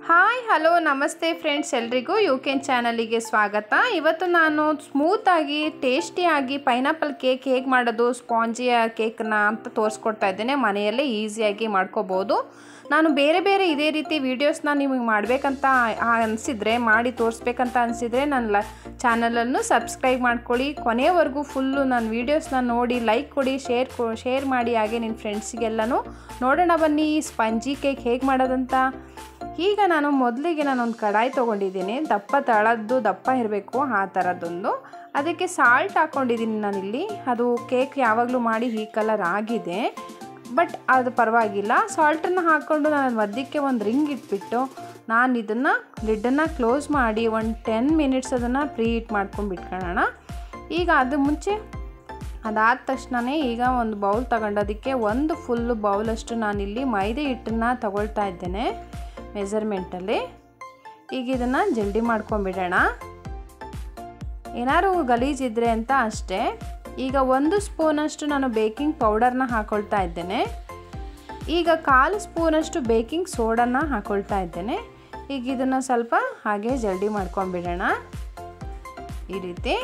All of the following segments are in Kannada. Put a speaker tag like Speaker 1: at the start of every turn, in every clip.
Speaker 1: ಹಾಯ್ ಹಲೋ ನಮಸ್ತೆ ಫ್ರೆಂಡ್ಸ್ ಎಲ್ರಿಗೂ ಯು ಕೆನ್ ಚಾನಲಿಗೆ ಸ್ವಾಗತ ಇವತ್ತು ನಾನು ಸ್ಮೂತಾಗಿ ಟೇಸ್ಟಿಯಾಗಿ ಪೈನಾಪಲ್ ಕೇಕ್ ಹೇಗೆ ಮಾಡೋದು ಸ್ಪಾಂಜಿಯ ಕೇಕ್ನ ಅಂತ ತೋರಿಸ್ಕೊಡ್ತಾ ಇದ್ದೇನೆ ಮನೆಯಲ್ಲೇ ಈಸಿಯಾಗಿ ಮಾಡ್ಕೋಬೋದು ನಾನು ಬೇರೆ ಬೇರೆ ಇದೇ ರೀತಿ ವೀಡಿಯೋಸ್ನ ನಿಮಗೆ ಮಾಡಬೇಕಂತ ಅನಿಸಿದರೆ ಮಾಡಿ ತೋರಿಸ್ಬೇಕಂತ ಅನಿಸಿದರೆ ನನ್ನ ಲ ಚಾನಲನ್ನು ಸಬ್ಸ್ಕ್ರೈಬ್ ಮಾಡ್ಕೊಳ್ಳಿ ಕೊನೆಯವರೆಗೂ ಫುಲ್ಲು ನನ್ನ ವೀಡಿಯೋಸ್ನ ನೋಡಿ ಲೈಕ್ ಕೊಡಿ ಶೇರ್ ಕೊ ಶೇರ್ ಮಾಡಿ ಹಾಗೆ ನಿಮ್ಮ ಫ್ರೆಂಡ್ಸಿಗೆಲ್ಲನೂ ನೋಡೋಣ ಬನ್ನಿ ಈ ಸ್ಪಂಜಿ ಕೇಕ್ ಹೇಗೆ ಮಾಡೋದಂತ ಈಗ ನಾನು ಮೊದಲಿಗೆ ನಾನೊಂದು ಕಡಾಯಿ ತೊಗೊಂಡಿದ್ದೀನಿ ದಪ್ಪ ತಳದ್ದು ದಪ್ಪ ಇರಬೇಕು ಆ ಥರದ್ದೊಂದು ಅದಕ್ಕೆ ಸಾಲ್ಟ್ ಹಾಕ್ಕೊಂಡಿದ್ದೀನಿ ನಾನಿಲ್ಲಿ ಅದು ಕೇಕ್ ಯಾವಾಗಲೂ ಮಾಡಿ ಈ ಕಲರ್ ಆಗಿದೆ ಬಟ್ ಅದು ಪರವಾಗಿಲ್ಲ ಸಾಲ್ಟನ್ನು ಹಾಕ್ಕೊಂಡು ನಾನು ಮಧ್ಯಕ್ಕೆ ಒಂದು ರಿಂಗ್ ಇಟ್ಬಿಟ್ಟು ನಾನು ಇದನ್ನು ಲಿಡ್ಡನ್ನು ಕ್ಲೋಸ್ ಮಾಡಿ ಒಂದು ಟೆನ್ ಮಿನಿಟ್ಸ್ ಅದನ್ನು ಪ್ರೀ ಹೀಟ್ ಮಾಡ್ಕೊಂಡು ಬಿಟ್ಕೊಳ್ಳೋಣ ಈಗ ಅದು ಮುಂಚೆ ಅದಾದ ತಕ್ಷಣವೇ ಈಗ ಒಂದು ಬೌಲ್ ತಗೊಂಡೋದಕ್ಕೆ ಒಂದು ಫುಲ್ಲು ಬೌಲಷ್ಟು ನಾನಿಲ್ಲಿ ಮೈದೆ ಹಿಟ್ಟನ್ನು ತಗೊಳ್ತಾ ಇದ್ದೇನೆ ಮೆಸರ್ಮೆಂಟಲ್ಲಿ ಈಗ ಇದನ್ನು ಜಲ್ದಿ ಮಾಡ್ಕೊಂಬಿಡೋಣ ಏನಾದ್ರು ಗಲೀಜಿದ್ರೆ ಅಂತ ಅಷ್ಟೇ ಈಗ ಒಂದು ಸ್ಪೂನಷ್ಟು ನಾನು ಬೇಕಿಂಗ್ ಪೌಡರ್ನ ಹಾಕೊಳ್ತಾ ಇದ್ದೇನೆ ಈಗ ಕಾಲು ಸ್ಪೂನಷ್ಟು ಬೇಕಿಂಗ್ ಸೋಡನ್ನ ಹಾಕೊಳ್ತಾ ಇದ್ದೇನೆ ಈಗ ಇದನ್ನು ಸ್ವಲ್ಪ ಹಾಗೆ ಜಲ್ದಿ ಮಾಡ್ಕೊಂಬಿಡೋಣ ಈ ರೀತಿ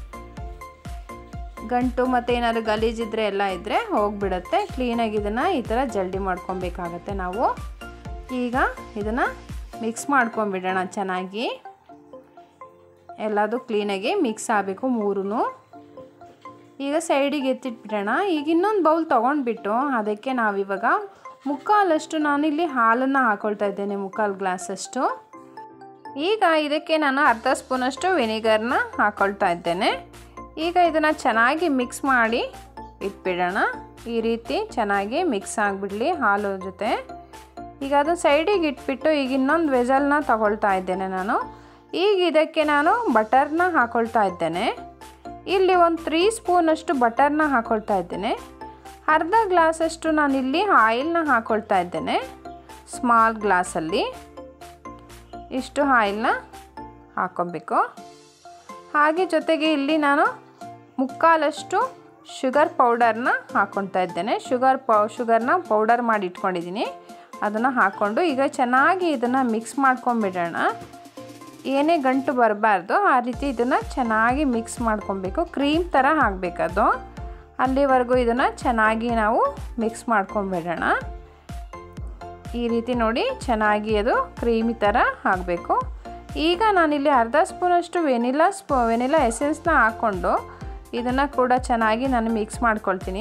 Speaker 1: ಗಂಟು ಮತ್ತು ಏನಾದ್ರು ಗಲೀಜಿದ್ರೆ ಎಲ್ಲ ಇದ್ದರೆ ಹೋಗಿಬಿಡುತ್ತೆ ಕ್ಲೀನಾಗಿ ಇದನ್ನು ಈ ಥರ ಜಲ್ದಿ ಮಾಡ್ಕೊಬೇಕಾಗತ್ತೆ ನಾವು ಈಗ ಇದನ್ನು ಮಿಕ್ಸ್ ಮಾಡ್ಕೊಂಬಿಡೋಣ ಚೆನ್ನಾಗಿ ಎಲ್ಲದು ಕ್ಲೀನಾಗಿ ಮಿಕ್ಸ್ ಆಗಬೇಕು ಮೂರೂ ಈಗ ಸೈಡಿಗೆ ಎತ್ತಿಟ್ಬಿಡೋಣ ಈಗ ಇನ್ನೊಂದು ಬೌಲ್ ತೊಗೊಂಡ್ಬಿಟ್ಟು ಅದಕ್ಕೆ ನಾವಿವಾಗ ಮುಕ್ಕಾಲಷ್ಟು ನಾನಿಲ್ಲಿ ಹಾಲನ್ನು ಹಾಕೊಳ್ತಾ ಇದ್ದೇನೆ ಮುಕ್ಕಾಲು ಗ್ಲಾಸಷ್ಟು ಈಗ ಇದಕ್ಕೆ ನಾನು ಅರ್ಧ ಸ್ಪೂನಷ್ಟು ವಿನಿಗರ್ನ ಹಾಕೊಳ್ತಾ ಇದ್ದೇನೆ ಈಗ ಇದನ್ನು ಚೆನ್ನಾಗಿ ಮಿಕ್ಸ್ ಮಾಡಿ ಇಟ್ಬಿಡೋಣ ಈ ರೀತಿ ಚೆನ್ನಾಗಿ ಮಿಕ್ಸ್ ಆಗಿಬಿಡಲಿ ಹಾಲು ಜೊತೆ ಈಗ ಅದು ಸೈಡಿಗೆ ಇಟ್ಬಿಟ್ಟು ಈಗ ಇನ್ನೊಂದು ವೆಜಲ್ನ ತಗೊಳ್ತಾ ಇದ್ದೇನೆ ನಾನು ಈಗ ಇದಕ್ಕೆ ನಾನು ಬಟರ್ನ ಹಾಕೊಳ್ತಾ ಇದ್ದೇನೆ ಇಲ್ಲಿ ಒಂದು ತ್ರೀ ಸ್ಪೂನಷ್ಟು ಬಟರ್ನ ಹಾಕೊಳ್ತಾ ಇದ್ದೇನೆ ಅರ್ಧ ಗ್ಲಾಸಷ್ಟು ನಾನಿಲ್ಲಿ ಆಯಿಲ್ನ ಹಾಕೊಳ್ತಾ ಇದ್ದೇನೆ ಸ್ಮಾಲ್ ಗ್ಲಾಸಲ್ಲಿ ಇಷ್ಟು ಆಯಿಲ್ನ ಹಾಕೊಬೇಕು ಹಾಗೆ ಜೊತೆಗೆ ಇಲ್ಲಿ ನಾನು ಮುಕ್ಕಾಲಷ್ಟು ಶುಗರ್ ಪೌಡರ್ನ ಹಾಕ್ಕೊಳ್ತಾ ಇದ್ದೇನೆ ಶುಗರ್ ಪೌ ಶುಗರ್ನ ಪೌಡರ್ ಮಾಡಿ ಇಟ್ಕೊಂಡಿದ್ದೀನಿ ಅದನ್ನು ಹಾಕ್ಕೊಂಡು ಈಗ ಚೆನ್ನಾಗಿ ಇದನ್ನು ಮಿಕ್ಸ್ ಮಾಡ್ಕೊಂಬಿಡೋಣ ಏನೇ ಗಂಟು ಬರಬಾರ್ದು ಆ ರೀತಿ ಇದನ್ನು ಚೆನ್ನಾಗಿ ಮಿಕ್ಸ್ ಮಾಡ್ಕೊಬೇಕು ಕ್ರೀಮ್ ಥರ ಆಗಬೇಕದು ಅಲ್ಲಿವರೆಗೂ ಇದನ್ನು ಚೆನ್ನಾಗಿ ನಾವು ಮಿಕ್ಸ್ ಮಾಡ್ಕೊಂಬಿಡೋಣ ಈ ರೀತಿ ನೋಡಿ ಚೆನ್ನಾಗಿ ಅದು ಕ್ರೀಮಿ ಥರ ಆಗಬೇಕು ಈಗ ನಾನಿಲ್ಲಿ ಅರ್ಧ ಸ್ಪೂನಷ್ಟು ವೆನಿಲಾ ಸ್ಪೂ ವೆನಿಲಾ ಎಸೆನ್ಸ್ನ ಹಾಕ್ಕೊಂಡು ಇದನ್ನು ಕೂಡ ಚೆನ್ನಾಗಿ ನಾನು ಮಿಕ್ಸ್ ಮಾಡ್ಕೊಳ್ತೀನಿ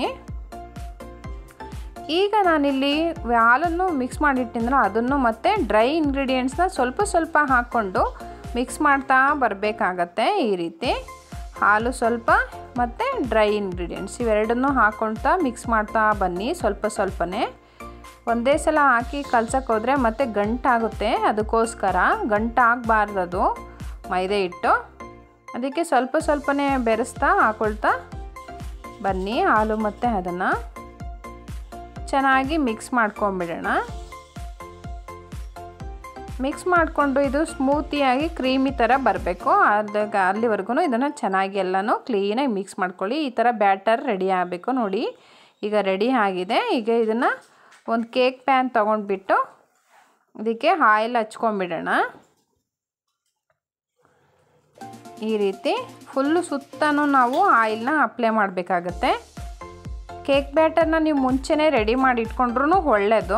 Speaker 1: ಈಗ ನಾನಿಲ್ಲಿ ಹಾಲನ್ನು ಮಿಕ್ಸ್ ಮಾಡಿಟ್ಟಿದ್ರೆ ಅದನ್ನು ಮತ್ತು ಡ್ರೈ ಇಂಗ್ರೀಡಿಯೆಂಟ್ಸ್ನ ಸ್ವಲ್ಪ ಸ್ವಲ್ಪ ಹಾಕ್ಕೊಂಡು ಮಿಕ್ಸ್ ಮಾಡ್ತಾ ಬರಬೇಕಾಗತ್ತೆ ಈ ರೀತಿ ಹಾಲು ಸ್ವಲ್ಪ ಮತ್ತು ಡ್ರೈ ಇಂಗ್ರೀಡಿಯೆಂಟ್ಸ್ ಇವೆರಡನ್ನೂ ಹಾಕ್ಕೊಳ್ತಾ ಮಿಕ್ಸ್ ಮಾಡ್ತಾ ಬನ್ನಿ ಸ್ವಲ್ಪ ಸ್ವಲ್ಪನೇ ಒಂದೇ ಸಲ ಹಾಕಿ ಕಲ್ಸಕ್ಕೆ ಹೋದರೆ ಮತ್ತೆ ಗಂಟಾಗುತ್ತೆ ಅದಕ್ಕೋಸ್ಕರ ಗಂಟಾಗಬಾರ್ದು ಅದು ಮೈದೆ ಹಿಟ್ಟು ಅದಕ್ಕೆ ಸ್ವಲ್ಪ ಸ್ವಲ್ಪನೇ ಬೆರೆಸ್ತಾ ಹಾಕ್ಕೊಳ್ತಾ ಬನ್ನಿ ಹಾಲು ಮತ್ತು ಅದನ್ನು ಚೆನ್ನಾಗಿ ಮಿಕ್ಸ್ ಮಾಡ್ಕೊಂಬಿಡೋಣ ಮಿಕ್ಸ್ ಮಾಡಿಕೊಂಡು ಇದು ಸ್ಮೂತಿಯಾಗಿ ಕ್ರೀಮಿ ಥರ ಬರಬೇಕು ಅದಾಗ ಅಲ್ಲಿವರೆಗೂ ಇದನ್ನು ಚೆನ್ನಾಗಿ ಎಲ್ಲನೂ ಕ್ಲೀನಾಗಿ ಮಿಕ್ಸ್ ಮಾಡ್ಕೊಳ್ಳಿ ಈ ಥರ ಬ್ಯಾಟರ್ ರೆಡಿ ಆಗಬೇಕು ನೋಡಿ ಈಗ ರೆಡಿ ಆಗಿದೆ ಈಗ ಇದನ್ನು ಒಂದು ಕೇಕ್ ಪ್ಯಾನ್ ತೊಗೊಂಡ್ಬಿಟ್ಟು ಇದಕ್ಕೆ ಆಯಿಲ್ ಹಚ್ಕೊಂಬಿಡೋಣ ಈ ರೀತಿ ಫುಲ್ಲು ಸುತ್ತನೂ ನಾವು ಆಯಿಲ್ನ ಅಪ್ಲೈ ಮಾಡಬೇಕಾಗತ್ತೆ ಕೇಕ್ ಬ್ಯಾಟರ್ನ ನೀವು ಮುಂಚೆನೇ ರೆಡಿ ಮಾಡಿ ಇಟ್ಕೊಂಡ್ರೂ ಒಳ್ಳೆಯದು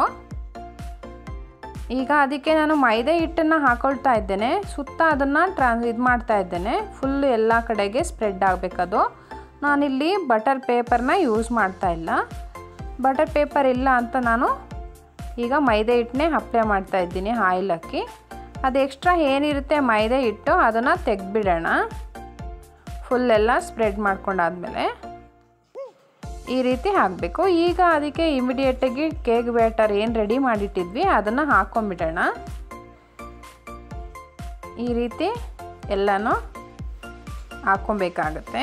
Speaker 1: ಈಗ ಅದಕ್ಕೆ ನಾನು ಮೈದೆ ಹಿಟ್ಟನ್ನು ಹಾಕೊಳ್ತಾ ಇದ್ದೇನೆ ಸುತ್ತ ಅದನ್ನು ಟ್ರಾನ್ಸ್ ಇದು ಮಾಡ್ತಾ ಇದ್ದೇನೆ ಫುಲ್ ಎಲ್ಲ ಕಡೆಗೆ ಸ್ಪ್ರೆಡ್ ಆಗಬೇಕದು ನಾನಿಲ್ಲಿ ಬಟರ್ ಪೇಪರ್ನ ಯೂಸ್ ಮಾಡ್ತಾ ಇಲ್ಲ ಬಟರ್ ಪೇಪರ್ ಇಲ್ಲ ಅಂತ ನಾನು ಈಗ ಮೈದೆ ಹಿಟ್ಟನ್ನೇ ಅಪ್ಲೈ ಮಾಡ್ತಾ ಇದ್ದೀನಿ ಆಯಿಲ್ ಹಾಕಿ ಅದು ಎಕ್ಸ್ಟ್ರಾ ಏನಿರುತ್ತೆ ಮೈದೆ ಹಿಟ್ಟು ಅದನ್ನು ತೆಗೆದ್ಬಿಡೋಣ ಫುಲ್ಲೆಲ್ಲ ಸ್ಪ್ರೆಡ್ ಮಾಡ್ಕೊಂಡಾದ್ಮೇಲೆ ಈ ರೀತಿ ಹಾಕಬೇಕು ಈಗ ಅದಕ್ಕೆ ಇಮಿಡಿಯೇಟಾಗಿ ಕೇಕ್ ಬ್ಯಾಟರ್ ಏನು ರೆಡಿ ಮಾಡಿಟ್ಟಿದ್ವಿ ಅದನ್ನು ಹಾಕ್ಕೊಂಬಿಡೋಣ ಈ ರೀತಿ ಎಲ್ಲನೂ ಹಾಕ್ಕೊಬೇಕಾಗತ್ತೆ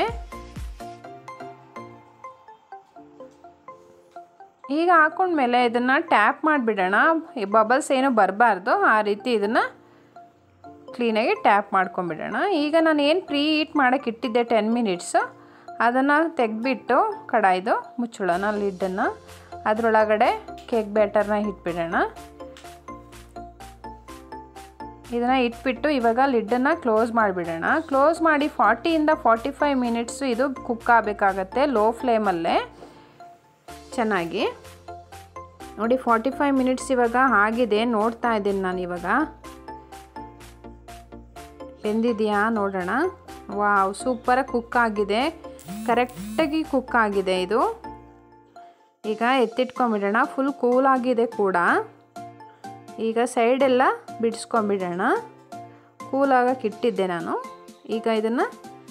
Speaker 1: ಈಗ ಹಾಕ್ಕೊಂಡ್ಮೇಲೆ ಇದನ್ನು ಟ್ಯಾಪ್ ಮಾಡಿಬಿಡೋಣ ಈ ಬಬಲ್ಸ್ ಏನು ಬರಬಾರ್ದು ಆ ರೀತಿ ಇದನ್ನು ಕ್ಲೀನಾಗಿ ಟ್ಯಾಪ್ ಮಾಡ್ಕೊಂಬಿಡೋಣ ಈಗ ನಾನು ಏನು ಪ್ರೀ ಹೀಟ್ ಮಾಡೋಕ್ಕೆ ಇಟ್ಟಿದ್ದೆ ಟೆನ್ ಮಿನಿಟ್ಸು ಅದನ್ನು ತೆಗೆದ್ಬಿಟ್ಟು ಕಡಾಯ್ದು ಮುಚ್ಚೋಣ ಲಿಡ್ಡನ್ನು ಅದರೊಳಗಡೆ ಕೇಕ್ ಬ್ಯಾಟರ್ನ ಇಟ್ಬಿಡೋಣ ಇದನ್ನು ಇಟ್ಬಿಟ್ಟು ಇವಾಗ ಲಿಡ್ಡನ್ನು ಕ್ಲೋಸ್ ಮಾಡಿಬಿಡೋಣ ಕ್ಲೋಸ್ ಮಾಡಿ ಫಾರ್ಟಿಯಿಂದ ಫಾರ್ಟಿ ಫೈವ್ ಮಿನಿಟ್ಸು ಇದು ಕುಕ್ ಆಗಬೇಕಾಗತ್ತೆ ಲೋ ಫ್ಲೇಮಲ್ಲೇ ಚೆನ್ನಾಗಿ ನೋಡಿ ಫಾರ್ಟಿ ಫೈವ್ ಮಿನಿಟ್ಸ್ ಇವಾಗ ಆಗಿದೆ ನೋಡ್ತಾ ಇದ್ದೀನಿ ನಾನು ಇವಾಗ ಬೆಂದಿದೆಯಾ ನೋಡೋಣ ವಾವ್ ಸೂಪರಾಗಿ ಕುಕ್ ಆಗಿದೆ ಕರೆಕ್ಟಾಗಿ ಕುಕ್ ಆಗಿದೆ ಇದು ಈಗ ಎತ್ತಿಟ್ಕೊಂಬಿಡೋಣ ಫುಲ್ ಕೂಲ್ ಆಗಿದೆ ಕೂಡ ಈಗ ಸೈಡೆಲ್ಲ ಬಿಡಿಸ್ಕೊಂಬಿಡೋಣ ಕೂಲಾಗಕ್ಕೆ ಇಟ್ಟಿದ್ದೆ ನಾನು ಈಗ ಇದನ್ನು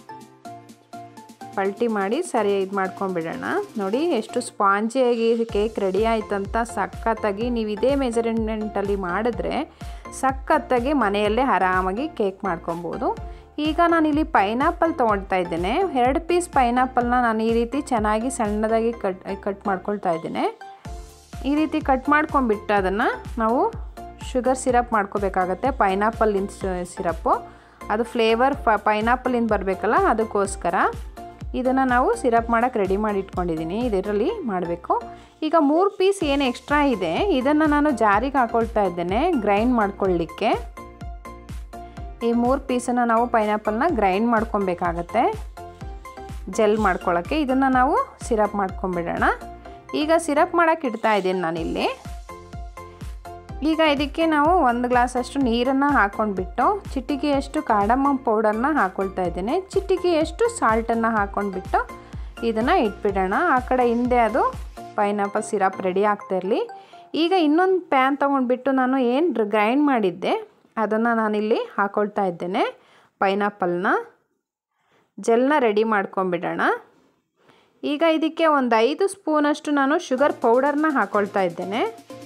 Speaker 1: ಪಲ್ಟಿ ಮಾಡಿ ಸರಿ ಇದು ಮಾಡ್ಕೊಂಬಿಡೋಣ ನೋಡಿ ಎಷ್ಟು ಸ್ಪಾಂಜಿಯಾಗಿ ಕೇಕ್ ರೆಡಿ ಆಯ್ತಂತ ಸಖತ್ತಾಗಿ ನೀವು ಇದೇ ಮೆಜರ್ಮೆಂಟಲ್ಲಿ ಮಾಡಿದ್ರೆ ಸಖತ್ತಾಗಿ ಮನೆಯಲ್ಲೇ ಆರಾಮಾಗಿ ಕೇಕ್ ಮಾಡ್ಕೊಬೋದು ಈಗ ನಾನಿಲ್ಲಿ ಪೈನಾಪಲ್ ತೊಗೊಳ್ತಾ ಇದ್ದೇನೆ ಎರಡು ಪೀಸ್ ಪೈನಾಪಲ್ನ ನಾನು ಈ ರೀತಿ ಚೆನ್ನಾಗಿ ಸಣ್ಣದಾಗಿ ಕಟ್ ಕಟ್ ಮಾಡ್ಕೊಳ್ತಾ ಇದ್ದೇನೆ ಈ ರೀತಿ ಕಟ್ ಮಾಡ್ಕೊಂಬಿಟ್ಟು ಅದನ್ನು ನಾವು ಶುಗರ್ ಸಿರಪ್ ಮಾಡ್ಕೋಬೇಕಾಗತ್ತೆ ಪೈನಾಪಲ್ಲಿನ ಸಿರಪ್ಪು ಅದು ಫ್ಲೇವರ್ ಪ ಪೈನಾಪಲಿಂದ ಬರಬೇಕಲ್ಲ ಅದಕ್ಕೋಸ್ಕರ ಇದನ್ನು ನಾವು ಸಿರಪ್ ಮಾಡೋಕ್ಕೆ ರೆಡಿ ಮಾಡಿ ಇಟ್ಕೊಂಡಿದ್ದೀನಿ ಇದರಲ್ಲಿ ಮಾಡಬೇಕು ಈಗ ಮೂರು ಪೀಸ್ ಏನು ಎಕ್ಸ್ಟ್ರಾ ಇದೆ ಇದನ್ನು ನಾನು ಜಾರಿಗೆ ಹಾಕೊಳ್ತಾ ಇದ್ದೇನೆ ಗ್ರೈಂಡ್ ಮಾಡ್ಕೊಳ್ಳಿಕ್ಕೆ ಈ ಮೂರು ಪೀಸನ್ನು ನಾವು ಪೈನಾಪಲ್ನ ಗ್ರೈಂಡ್ ಮಾಡ್ಕೊಬೇಕಾಗತ್ತೆ ಜೆಲ್ ಮಾಡ್ಕೊಳ್ಳೋಕ್ಕೆ ಇದನ್ನು ನಾವು ಸಿರಪ್ ಮಾಡ್ಕೊಂಬಿಡೋಣ ಈಗ ಸಿರಪ್ ಮಾಡೋಕ್ಕೆ ಇಡ್ತಾ ಇದ್ದೀನಿ ನಾನಿಲ್ಲಿ ಈಗ ಇದಕ್ಕೆ ನಾವು ಒಂದು ಗ್ಲಾಸಷ್ಟು ನೀರನ್ನು ಹಾಕ್ಕೊಂಡ್ಬಿಟ್ಟು ಚಿಟಿಕೆಯಷ್ಟು ಕಾಡಮ್ಮ ಪೌಡರ್ನ ಹಾಕ್ಕೊಳ್ತಾ ಇದ್ದೇನೆ ಚಿಟಿಕೆಯಷ್ಟು ಸಾಲ್ಟನ್ನು ಹಾಕ್ಕೊಂಡ್ಬಿಟ್ಟು ಇದನ್ನು ಇಟ್ಬಿಡೋಣ ಆ ಕಡೆ ಹಿಂದೆ ಅದು ಪೈನಾಪಲ್ ಸಿರಪ್ ರೆಡಿ ಆಗ್ತಾ ಇರಲಿ ಈಗ ಇನ್ನೊಂದು ಪ್ಯಾನ್ ತೊಗೊಂಡ್ಬಿಟ್ಟು ನಾನು ಏನು ಗ್ರೈಂಡ್ ಮಾಡಿದ್ದೆ ಅದನ್ನು ನಾನಿಲ್ಲಿ ಹಾಕ್ಕೊಳ್ತಾ ಇದ್ದೇನೆ ಪೈನಾಪಲ್ನ ಜೆಲ್ನ ರೆಡಿ ಮಾಡ್ಕೊಂಬಿಡೋಣ ಈಗ ಇದಕ್ಕೆ ಒಂದು ಐದು ಸ್ಪೂನಷ್ಟು ನಾನು ಶುಗರ್ ಪೌಡರ್ನ ಹಾಕ್ಕೊಳ್ತಾ ಇದ್ದೇನೆ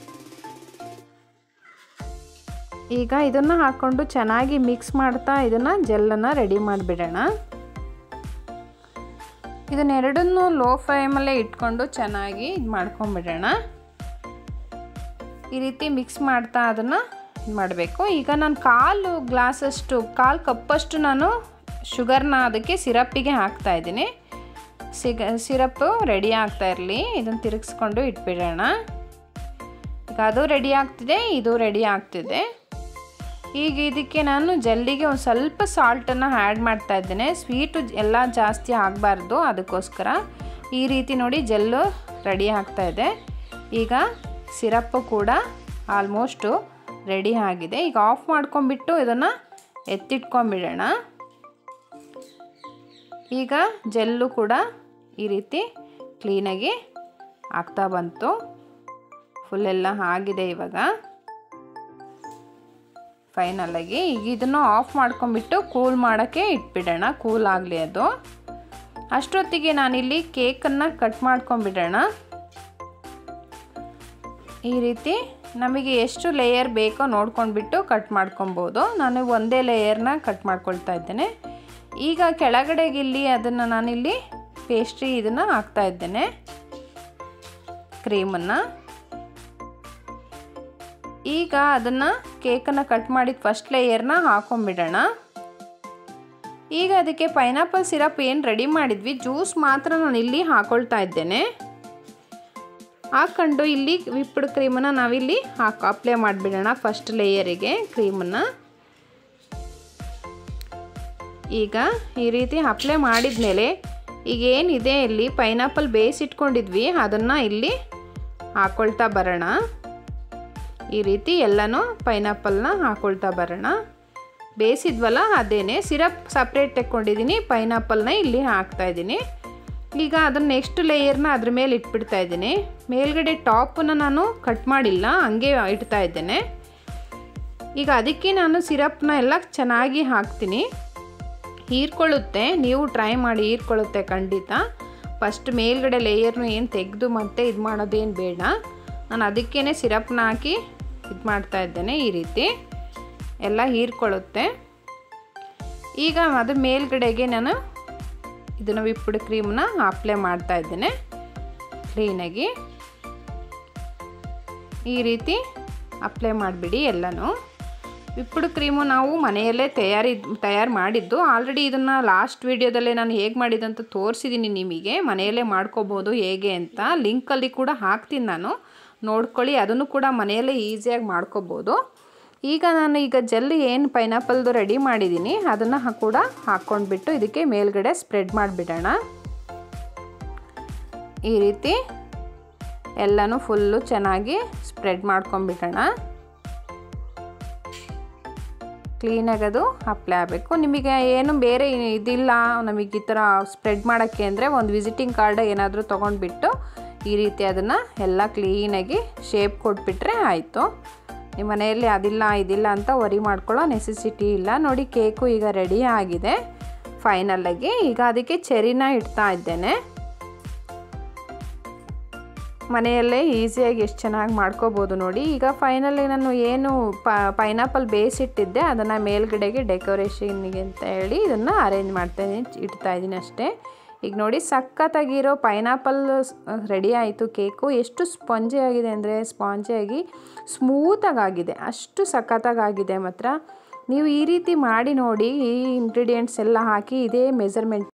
Speaker 1: ಈಗ ಇದನ್ನು ಹಾಕ್ಕೊಂಡು ಚೆನ್ನಾಗಿ ಮಿಕ್ಸ್ ಮಾಡ್ತಾ ಇದನ್ನು ಜೆಲ್ಲನ್ನು ರೆಡಿ ಮಾಡಿಬಿಡೋಣ ಇದನ್ನೆರಡನ್ನೂ ಲೋ ಫ್ಲೇಮಲ್ಲೇ ಇಟ್ಕೊಂಡು ಚೆನ್ನಾಗಿ ಇದು ಮಾಡ್ಕೊಂಬಿಡೋಣ ಈ ರೀತಿ ಮಿಕ್ಸ್ ಮಾಡ್ತಾ ಅದನ್ನು ಇದು ಮಾಡಬೇಕು ಈಗ ನಾನು ಕಾಲು ಗ್ಲಾಸಷ್ಟು ಕಾಲು ಕಪ್ಪಷ್ಟು ನಾನು ಶುಗರ್ನ ಅದಕ್ಕೆ ಸಿರಪ್ಪಿಗೆ ಹಾಕ್ತಾ ಇದ್ದೀನಿ ಸಿಗ ಸಿರಪ್ಪು ರೆಡಿ ಆಗ್ತಾ ಇರಲಿ ಇದನ್ನು ತಿರುಗಿಸ್ಕೊಂಡು ಇಟ್ಬಿಡೋಣ ಈಗ ಅದು ರೆಡಿ ಆಗ್ತಿದೆ ಇದು ರೆಡಿ ಆಗ್ತಿದೆ ಈಗ ಇದಕ್ಕೆ ನಾನು ಜಲ್ಲಿಗೆ ಒಂದು ಸ್ವಲ್ಪ ಸಾಲ್ಟನ್ನು ಆ್ಯಡ್ ಮಾಡ್ತಾ ಇದ್ದೇನೆ ಸ್ವೀಟು ಎಲ್ಲ ಜಾಸ್ತಿ ಆಗಬಾರ್ದು ಅದಕ್ಕೋಸ್ಕರ ಈ ರೀತಿ ನೋಡಿ ಜೆಲ್ಲು ರೆಡಿ ಆಗ್ತಾ ಇದೆ ಈಗ ಸಿರಪ್ಪು ಕೂಡ ಆಲ್ಮೋಸ್ಟು ರೆಡಿ ಆಗಿದೆ ಈಗ ಆಫ್ ಮಾಡ್ಕೊಂಬಿಟ್ಟು ಇದನ್ನು ಎತ್ತಿಟ್ಕೊಂಬಿಡೋಣ ಈಗ ಜೆಲ್ಲು ಕೂಡ ಈ ರೀತಿ ಕ್ಲೀನಾಗಿ ಆಗ್ತಾ ಬಂತು ಫುಲ್ಲೆಲ್ಲ ಆಗಿದೆ ಇವಾಗ ಫೈನಲಾಗಿ ಈಗ ಇದನ್ನು ಆಫ್ ಮಾಡ್ಕೊಂಬಿಟ್ಟು ಕೂಲ್ ಮಾಡೋಕ್ಕೆ ಇಟ್ಬಿಡೋಣ ಕೂಲ್ ಆಗಲಿ ಅದು ಅಷ್ಟೊತ್ತಿಗೆ ನಾನಿಲ್ಲಿ ಕೇಕನ್ನು ಕಟ್ ಮಾಡ್ಕೊಂಬಿಡೋಣ ಈ ರೀತಿ ನಮಗೆ ಎಷ್ಟು ಲೇಯರ್ ಬೇಕೋ ನೋಡ್ಕೊಂಡ್ಬಿಟ್ಟು ಕಟ್ ಮಾಡ್ಕೊಬೋದು ನಾನು ಒಂದೇ ಲೇಯರ್ನ ಕಟ್ ಮಾಡ್ಕೊಳ್ತಾ ಇದ್ದೇನೆ ಈಗ ಕೆಳಗಡೆಗೆ ಇಲ್ಲಿ ಅದನ್ನು ನಾನಿಲ್ಲಿ ಪೇಸ್ಟ್ರಿ ಇದನ್ನು ಹಾಕ್ತಾ ಇದ್ದೇನೆ ಕ್ರೀಮನ್ನು ಈಗ ಅದನ್ನು ಕೇಕನ್ನು ಕಟ್ ಮಾಡಿದ ಫಸ್ಟ್ ಲೇಯರ್ನ ಹಾಕೊಂಬಿಡೋಣ ಈಗ ಅದಕ್ಕೆ ಪೈನಾಪಲ್ ಸಿರಪ್ ಏನು ರೆಡಿ ಮಾಡಿದ್ವಿ ಜ್ಯೂಸ್ ಮಾತ್ರ ನಾನು ಇಲ್ಲಿ ಹಾಕೊಳ್ತಾ ಇದ್ದೇನೆ ಹಾಕ್ಕೊಂಡು ಇಲ್ಲಿ ವಿಪ್ಡ್ ಕ್ರೀಮನ್ನು ನಾವಿಲ್ಲಿ ಹಾಕಿ ಅಪ್ಲೈ ಮಾಡಿಬಿಡೋಣ ಫಸ್ಟ್ ಲೇಯರಿಗೆ ಕ್ರೀಮನ್ನು ಈಗ ಈ ರೀತಿ ಅಪ್ಲೈ ಮಾಡಿದ ಮೇಲೆ ಈಗ ಏನಿದೆ ಇಲ್ಲಿ ಪೈನಾಪಲ್ ಬೇಯಿಸಿಟ್ಕೊಂಡಿದ್ವಿ ಅದನ್ನು ಇಲ್ಲಿ ಹಾಕ್ಕೊಳ್ತಾ ಬರೋಣ ಈ ರೀತಿ ಎಲ್ಲನೂ ಪೈನಾಪಲ್ನ ಹಾಕ್ಕೊಳ್ತಾ ಬರೋಣ ಬೇಯಿಸಿದ್ವಲ್ಲ ಅದೇನೆ ಸಿರಪ್ ಸಪ್ರೇಟ್ ತೆಕ್ಕೊಂಡಿದ್ದೀನಿ ಪೈನಾಪಲ್ನ ಇಲ್ಲಿ ಹಾಕ್ತಾಯಿದ್ದೀನಿ ಈಗ ಅದನ್ನು ನೆಕ್ಸ್ಟ್ ಲೇಯರ್ನ ಅದ್ರ ಮೇಲೆ ಇಟ್ಬಿಡ್ತಾ ಇದ್ದೀನಿ ಮೇಲ್ಗಡೆ ಟಾಪನ್ನು ನಾನು ಕಟ್ ಮಾಡಿಲ್ಲ ಹಂಗೆ ಇಡ್ತಾ ಇದ್ದೇನೆ ಈಗ ಅದಕ್ಕೆ ನಾನು ಸಿರಪ್ನ ಎಲ್ಲ ಚೆನ್ನಾಗಿ ಹಾಕ್ತೀನಿ ಹೀರ್ಕೊಳ್ಳುತ್ತೆ ನೀವು ಟ್ರೈ ಮಾಡಿ ಹೀರ್ಕೊಳ್ಳುತ್ತೆ ಖಂಡಿತ ಫಸ್ಟ್ ಮೇಲ್ಗಡೆ ಲೇಯರ್ನು ಏನು ತೆಗೆದು ಮತ್ತೆ ಇದು ಮಾಡೋದೇನು ಬೇಡ ನಾನು ಅದಕ್ಕೇ ಸಿರಪ್ನ ಹಾಕಿ ಇದು ಮಾಡ್ತಾ ಇದ್ದೇನೆ ಈ ರೀತಿ ಎಲ್ಲ ಹೀರ್ಕೊಳ್ಳುತ್ತೆ ಈಗ ಅದ್ರ ಮೇಲ್ಗಡೆಗೆ ನಾನು ಇದನ್ನು ವಿಪ್ಡ್ ಕ್ರೀಮ್ನ ಅಪ್ಲೈ ಮಾಡ್ತಾ ಇದ್ದೇನೆ ಕ್ಲೀನಾಗಿ ಈ ರೀತಿ ಅಪ್ಲೈ ಮಾಡಿಬಿಡಿ ಎಲ್ಲನೂ ವಿಪ್ಡ್ ಕ್ರೀಮು ನಾವು ಮನೆಯಲ್ಲೇ ತಯಾರಿ ತಯಾರು ಮಾಡಿದ್ದು ಆಲ್ರೆಡಿ ಇದನ್ನು ಲಾಸ್ಟ್ ವೀಡಿಯೋದಲ್ಲೇ ನಾನು ಹೇಗೆ ಮಾಡಿದಂತ ತೋರಿಸಿದ್ದೀನಿ ನಿಮಗೆ ಮನೆಯಲ್ಲೇ ಮಾಡ್ಕೋಬೋದು ಹೇಗೆ ಅಂತ ಲಿಂಕಲ್ಲಿ ಕೂಡ ಹಾಕ್ತೀನಿ ನಾನು ನೋಡ್ಕೊಳ್ಳಿ ಅದನ್ನು ಕೂಡ ಮನೆಯಲ್ಲೇ ಈಸಿಯಾಗಿ ಮಾಡ್ಕೋಬೋದು ಈಗ ನಾನು ಈಗ ಜೆಲ್ ಏನು ಪೈನಾಪಲ್ದು ರೆಡಿ ಮಾಡಿದ್ದೀನಿ ಅದನ್ನು ಕೂಡ ಹಾಕ್ಕೊಂಡ್ಬಿಟ್ಟು ಇದಕ್ಕೆ ಮೇಲ್ಗಡೆ ಸ್ಪ್ರೆಡ್ ಮಾಡಿಬಿಡೋಣ ಈ ರೀತಿ ಎಲ್ಲನೂ ಫುಲ್ಲು ಚೆನ್ನಾಗಿ ಸ್ಪ್ರೆಡ್ ಮಾಡ್ಕೊಂಬಿಡೋಣ ಕ್ಲೀನಾಗಿ ಅದು ಅಪ್ಲೈ ಆಗಬೇಕು ನಿಮಗೆ ಏನು ಬೇರೆ ಇದಿಲ್ಲ ನಮಗೆ ಈ ಥರ ಸ್ಪ್ರೆಡ್ ಮಾಡೋಕ್ಕೆ ಅಂದರೆ ಒಂದು ವಿಸಿಟಿಂಗ್ ಕಾರ್ಡ್ ಏನಾದರೂ ತೊಗೊಂಡ್ಬಿಟ್ಟು ಈ ರೀತಿ ಅದನ್ನು ಎಲ್ಲ ಕ್ಲೀನಾಗಿ ಶೇಪ್ ಕೊಟ್ಬಿಟ್ರೆ ಆಯಿತು ನಿಮ್ಮ ಮನೆಯಲ್ಲಿ ಅದಿಲ್ಲ ಇದಿಲ್ಲ ಅಂತ ವರಿ ಮಾಡ್ಕೊಳ್ಳೋ ನೆಸೆಸಿಟಿ ಇಲ್ಲ ನೋಡಿ ಕೇಕು ಈಗ ರೆಡಿ ಆಗಿದೆ ಫೈನಲಾಗಿ ಈಗ ಅದಕ್ಕೆ ಚೆರಿನ ಇಡ್ತಾ ಇದ್ದೇನೆ ಮನೆಯಲ್ಲೇ ಈಸಿಯಾಗಿ ಎಷ್ಟು ಚೆನ್ನಾಗಿ ಮಾಡ್ಕೋಬೋದು ನೋಡಿ ಈಗ ಫೈನಲಿ ನಾನು ಏನು ಪೈನಾಪಲ್ ಬೇಯಿಸಿಟ್ಟಿದ್ದೆ ಅದನ್ನು ಮೇಲ್ಗಡೆಗೆ ಡೆಕೋರೇಷನ್ಗೆ ಅಂತ ಹೇಳಿ ಇದನ್ನು ಅರೇಂಜ್ ಮಾಡ್ತಾಯಿದ್ದೀನಿ ಇಡ್ತಾ ಇದ್ದೀನಿ ಅಷ್ಟೇ ಈಗ ನೋಡಿ ಸಖತ್ತಾಗಿರೋ ಪೈನಾಪಲ್ ರೆಡಿ ಆಯಿತು ಕೇಕು ಎಷ್ಟು ಸ್ಪಾಂಜಿ ಆಗಿದೆ ಅಂದರೆ ಸ್ಪಾಂಜಿಯಾಗಿ ಸ್ಮೂತಾಗಿ ಆಗಿದೆ ಅಷ್ಟು ಸಖತ್ತಾಗಿ ಆಗಿದೆ ಮಾತ್ರ ನೀವು ಈ ರೀತಿ ಮಾಡಿ ನೋಡಿ ಈ ಇಂಗ್ರೀಡಿಯೆಂಟ್ಸ್ ಎಲ್ಲ ಹಾಕಿ ಇದೇ ಮೆಜರ್ಮೆಂಟ್